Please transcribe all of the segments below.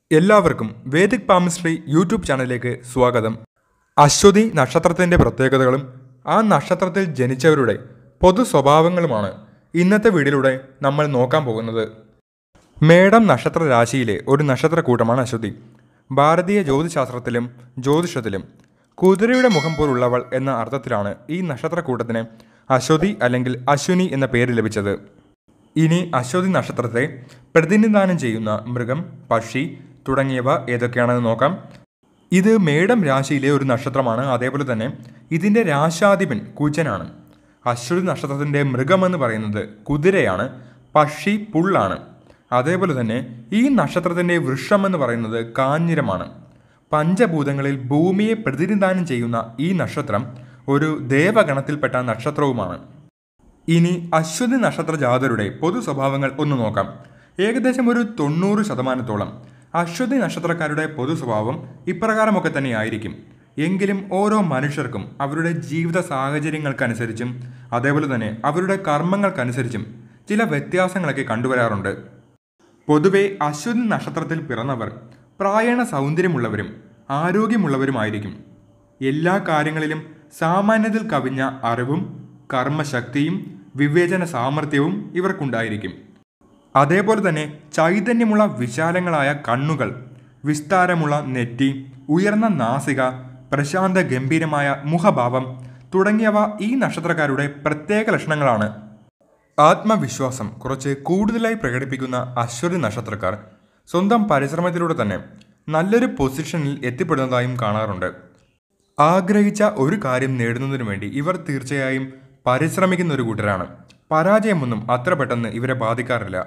എല്ലാവർക്കും Vedic palmistry YouTube ചാനലിലേക്ക് സ്വാഗതം അശ്വതി നക്ഷത്രത്തിൻ്റെ പ്രത്യേകതകളും ആ നക്ഷത്രത്തിൽ ജനിച്ചവരുടെ പൊതു സ്വഭാവങ്ങളുമാണ് ഇന്നത്തെ വീഡിയോയിലൂടെ നമ്മൾ നോക്കാൻ പോകുന്നത് മേടം നക്ഷത്ര രാശിയിലെ ഒരു നക്ഷത്രക്കൂട്ടമാണ് അശ്വതി ഭാരതീയ ജ്യോതിശാസ്ത്രത്തിലും ജ്യോതിഷത്തിലും കുതിരയുടെ മുഖം പോലുള്ളവൾ എന്ന അർത്ഥത്തിലാണ് ഈ നക്ഷത്രക്കൂട്ടത്തിന് അശ്വതി അല്ലെങ്കിൽ അശ്വിനി എന്ന പേര് ലഭിച്ചത് ഇനി അശ്വതി നക്ഷത്രത്തെ പ്രതിനിധാനം ചെയ്യുന്ന മൃഗം പക്ഷി തുടങ്ങിയവ ഏതൊക്കെയാണെന്ന് നോക്കാം ഇത് മേടം രാശിയിലെ ഒരു നക്ഷത്രമാണ് അതേപോലെ തന്നെ ഇതിൻ്റെ രാശാധിപൻ കുജനാണ് അശ്വതി നക്ഷത്രത്തിൻ്റെ മൃഗമെന്ന് പറയുന്നത് കുതിരയാണ് പക്ഷി പുള്ളാണ് അതേപോലെ തന്നെ ഈ നക്ഷത്രത്തിൻ്റെ വൃക്ഷം എന്ന് പറയുന്നത് കാഞ്ഞിരമാണ് പഞ്ചഭൂതങ്ങളിൽ ഭൂമിയെ പ്രതിനിധാനം ചെയ്യുന്ന ഈ നക്ഷത്രം ഒരു ദേവഗണത്തിൽപ്പെട്ട നക്ഷത്രവുമാണ് ഇനി അശ്വതി നക്ഷത്ര ജാതരുടെ പൊതു സ്വഭാവങ്ങൾ ഒന്ന് നോക്കാം ഏകദേശം ഒരു തൊണ്ണൂറ് ശതമാനത്തോളം അശ്വതി നക്ഷത്രക്കാരുടെ പൊതു സ്വഭാവം ഇപ്രകാരമൊക്കെ തന്നെയായിരിക്കും എങ്കിലും ഓരോ മനുഷ്യർക്കും അവരുടെ ജീവിത സാഹചര്യങ്ങൾക്കനുസരിച്ചും അതേപോലെ തന്നെ അവരുടെ കർമ്മങ്ങൾക്കനുസരിച്ചും ചില വ്യത്യാസങ്ങളൊക്കെ കണ്ടുവരാറുണ്ട് പൊതുവെ അശ്വതി നക്ഷത്രത്തിൽ പിറന്നവർ പ്രായണ സൗന്ദര്യമുള്ളവരും ആരോഗ്യമുള്ളവരുമായിരിക്കും എല്ലാ കാര്യങ്ങളിലും സാമാന്യത്തിൽ കവിഞ്ഞ അറിവും കർമ്മശക്തിയും വിവേചന സാമർഥ്യവും ഇവർക്കുണ്ടായിരിക്കും അതേപോലെ തന്നെ ചൈതന്യമുള്ള വിശാലങ്ങളായ കണ്ണുകൾ വിസ്താരമുള്ള നെറ്റി ഉയർന്ന നാസിക പ്രശാന്ത ഗംഭീരമായ മുഖഭാവം തുടങ്ങിയവ ഈ നക്ഷത്രക്കാരുടെ പ്രത്യേക ലക്ഷണങ്ങളാണ് ആത്മവിശ്വാസം കുറച്ച് കൂടുതലായി പ്രകടിപ്പിക്കുന്ന അശ്വതി നക്ഷത്രക്കാർ സ്വന്തം പരിശ്രമത്തിലൂടെ തന്നെ നല്ലൊരു പൊസിഷനിൽ എത്തിപ്പെടുന്നതായും കാണാറുണ്ട് ആഗ്രഹിച്ച ഒരു കാര്യം നേടുന്നതിനു വേണ്ടി ഇവർ തീർച്ചയായും പരിശ്രമിക്കുന്ന ഒരു കൂട്ടരാണ് പരാജയമൊന്നും അത്ര പെട്ടെന്ന് ഇവരെ ബാധിക്കാറില്ല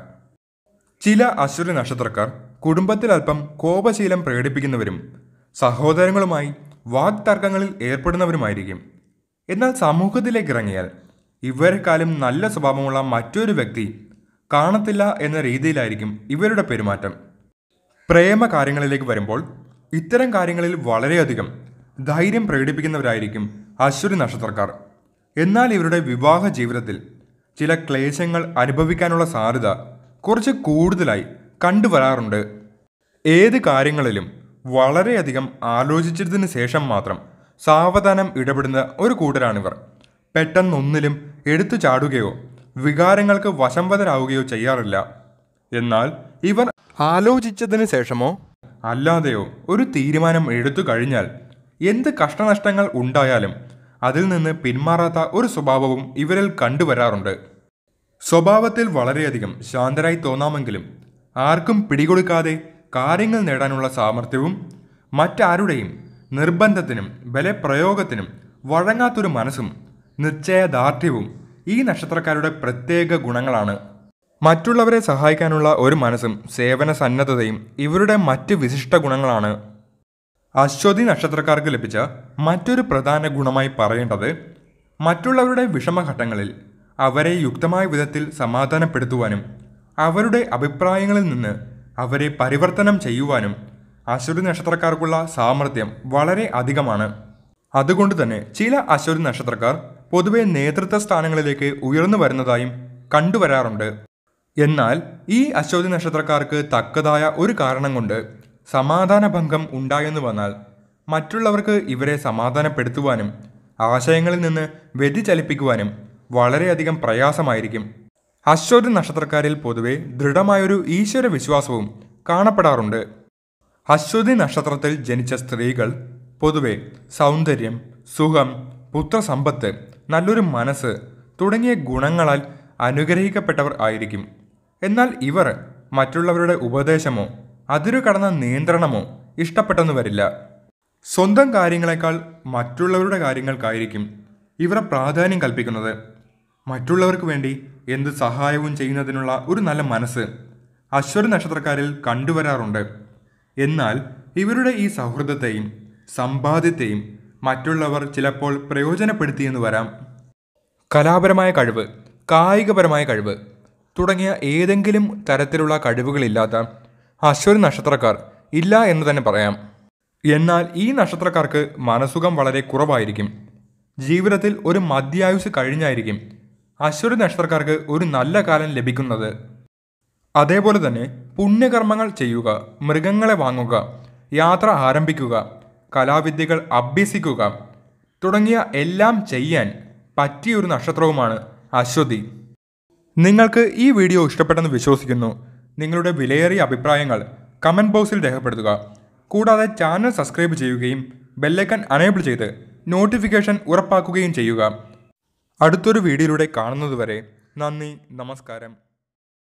ചില അശ്വതി നക്ഷത്രക്കാർ കുടുംബത്തിൽ അല്പം കോപശീലം പ്രകടിപ്പിക്കുന്നവരും സഹോദരങ്ങളുമായി വാഗ്തർക്കങ്ങളിൽ ഏർപ്പെടുന്നവരുമായിരിക്കും എന്നാൽ സമൂഹത്തിലേക്ക് ഇറങ്ങിയാൽ ഇവരെക്കാളും നല്ല സ്വഭാവമുള്ള മറ്റൊരു വ്യക്തി കാണത്തില്ല എന്ന രീതിയിലായിരിക്കും ഇവരുടെ പെരുമാറ്റം പ്രേമ കാര്യങ്ങളിലേക്ക് വരുമ്പോൾ ഇത്തരം കാര്യങ്ങളിൽ വളരെയധികം ധൈര്യം പ്രകടിപ്പിക്കുന്നവരായിരിക്കും അശ്വതി നക്ഷത്രക്കാർ എന്നാൽ ഇവരുടെ വിവാഹ ജീവിതത്തിൽ ചില ക്ലേശങ്ങൾ അനുഭവിക്കാനുള്ള സാധ്യത കുറച്ച് കൂടുതലായി കണ്ടുവരാറുണ്ട് ഏത് കാര്യങ്ങളിലും വളരെയധികം ആലോചിച്ചതിന് ശേഷം മാത്രം സാവധാനം ഇടപെടുന്ന ഒരു കൂട്ടരാണിവർ പെട്ടെന്നൊന്നിലും എടുത്തു ചാടുകയോ വികാരങ്ങൾക്ക് വശംവതരാവുകയോ ചെയ്യാറില്ല എന്നാൽ ഇവർ ആലോചിച്ചതിന് ശേഷമോ അല്ലാതെയോ ഒരു തീരുമാനം എടുത്തു കഴിഞ്ഞാൽ എന്ത് കഷ്ടനഷ്ടങ്ങൾ ഉണ്ടായാലും അതിൽ നിന്ന് പിന്മാറാത്ത ഒരു സ്വഭാവവും ഇവരിൽ കണ്ടുവരാറുണ്ട് സ്വഭാവത്തിൽ വളരെയധികം ശാന്തരായി തോന്നാമെങ്കിലും ആർക്കും പിടികൊടുക്കാതെ കാര്യങ്ങൾ നേടാനുള്ള സാമർഥ്യവും മറ്റാരുടെയും നിർബന്ധത്തിനും ബലപ്രയോഗത്തിനും വഴങ്ങാത്തൊരു മനസ്സും നിശ്ചയദാർഢ്യവും ഈ നക്ഷത്രക്കാരുടെ പ്രത്യേക ഗുണങ്ങളാണ് മറ്റുള്ളവരെ സഹായിക്കാനുള്ള ഒരു മനസ്സും സേവന സന്നദ്ധതയും ഇവരുടെ മറ്റ് വിശിഷ്ട ഗുണങ്ങളാണ് അശ്വതി നക്ഷത്രക്കാർക്ക് ലഭിച്ച മറ്റൊരു പ്രധാന ഗുണമായി പറയേണ്ടത് മറ്റുള്ളവരുടെ വിഷമഘട്ടങ്ങളിൽ അവരെ യുക്തമായ വിധത്തിൽ സമാധാനപ്പെടുത്തുവാനും അവരുടെ അഭിപ്രായങ്ങളിൽ നിന്ന് അവരെ പരിവർത്തനം ചെയ്യുവാനും അശ്വതി നക്ഷത്രക്കാർക്കുള്ള സാമർഥ്യം വളരെ അധികമാണ് അതുകൊണ്ട് തന്നെ ചില അശ്വതി നക്ഷത്രക്കാർ പൊതുവെ നേതൃത്വ സ്ഥാനങ്ങളിലേക്ക് ഉയർന്നു വരുന്നതായും കണ്ടുവരാറുണ്ട് എന്നാൽ ഈ അശ്വതി നക്ഷത്രക്കാർക്ക് തക്കതായ ഒരു കാരണം കൊണ്ട് സമാധാനഭംഗം ഉണ്ടായെന്ന് വന്നാൽ മറ്റുള്ളവർക്ക് ഇവരെ സമാധാനപ്പെടുത്തുവാനും ആശയങ്ങളിൽ നിന്ന് വ്യതിചലിപ്പിക്കുവാനും വളരെയധികം പ്രയാസമായിരിക്കും അശ്വതി നക്ഷത്രക്കാരിൽ പൊതുവെ ദൃഢമായൊരു ഈശ്വര വിശ്വാസവും കാണപ്പെടാറുണ്ട് അശ്വതി നക്ഷത്രത്തിൽ ജനിച്ച സ്ത്രീകൾ പൊതുവെ സൗന്ദര്യം സുഖം പുത്രസമ്പത്ത് നല്ലൊരു മനസ്സ് തുടങ്ങിയ ഗുണങ്ങളാൽ അനുഗ്രഹിക്കപ്പെട്ടവർ ആയിരിക്കും എന്നാൽ ഇവർ മറ്റുള്ളവരുടെ ഉപദേശമോ അതിരു കടന്ന നിയന്ത്രണമോ ഇഷ്ടപ്പെട്ടെന്ന് വരില്ല സ്വന്തം കാര്യങ്ങളെക്കാൾ മറ്റുള്ളവരുടെ കാര്യങ്ങൾക്കായിരിക്കും ഇവർ പ്രാധാന്യം കൽപ്പിക്കുന്നത് മറ്റുള്ളവർക്ക് വേണ്ടി എന്ത് സഹായവും ചെയ്യുന്നതിനുള്ള ഒരു നല്ല മനസ്സ് അശ്വതി നക്ഷത്രക്കാരിൽ കണ്ടുവരാറുണ്ട് എന്നാൽ ഇവരുടെ ഈ സൗഹൃദത്തെയും സമ്പാദ്യത്തെയും മറ്റുള്ളവർ ചിലപ്പോൾ പ്രയോജനപ്പെടുത്തിയെന്ന് വരാം കലാപരമായ കഴിവ് കായികപരമായ കഴിവ് തുടങ്ങിയ ഏതെങ്കിലും തരത്തിലുള്ള കഴിവുകളില്ലാത്ത അശ്വതി നക്ഷത്രക്കാർ ഇല്ല എന്ന് തന്നെ പറയാം എന്നാൽ ഈ നക്ഷത്രക്കാർക്ക് മനസുഖം വളരെ കുറവായിരിക്കും ജീവിതത്തിൽ ഒരു മധ്യായുസ് കഴിഞ്ഞായിരിക്കും അശ്വതി നക്ഷത്രക്കാർക്ക് ഒരു നല്ല കാലം ലഭിക്കുന്നത് അതേപോലെ തന്നെ പുണ്യകർമ്മങ്ങൾ ചെയ്യുക മൃഗങ്ങളെ വാങ്ങുക യാത്ര ആരംഭിക്കുക കലാവിദ്യകൾ അഭ്യസിക്കുക തുടങ്ങിയ എല്ലാം ചെയ്യാൻ പറ്റിയൊരു നക്ഷത്രവുമാണ് അശ്വതി നിങ്ങൾക്ക് ഈ വീഡിയോ ഇഷ്ടപ്പെട്ടെന്ന് വിശ്വസിക്കുന്നു നിങ്ങളുടെ വിലയേറിയ അഭിപ്രായങ്ങൾ കമൻറ്റ് ബോക്സിൽ രേഖപ്പെടുത്തുക കൂടാതെ ചാനൽ സബ്സ്ക്രൈബ് ചെയ്യുകയും ബെല്ലൈക്കൺ അനേബിൾ ചെയ്ത് നോട്ടിഫിക്കേഷൻ ഉറപ്പാക്കുകയും ചെയ്യുക അടുത്തൊരു വീഡിയോയിലൂടെ കാണുന്നതുവരെ നന്ദി നമസ്കാരം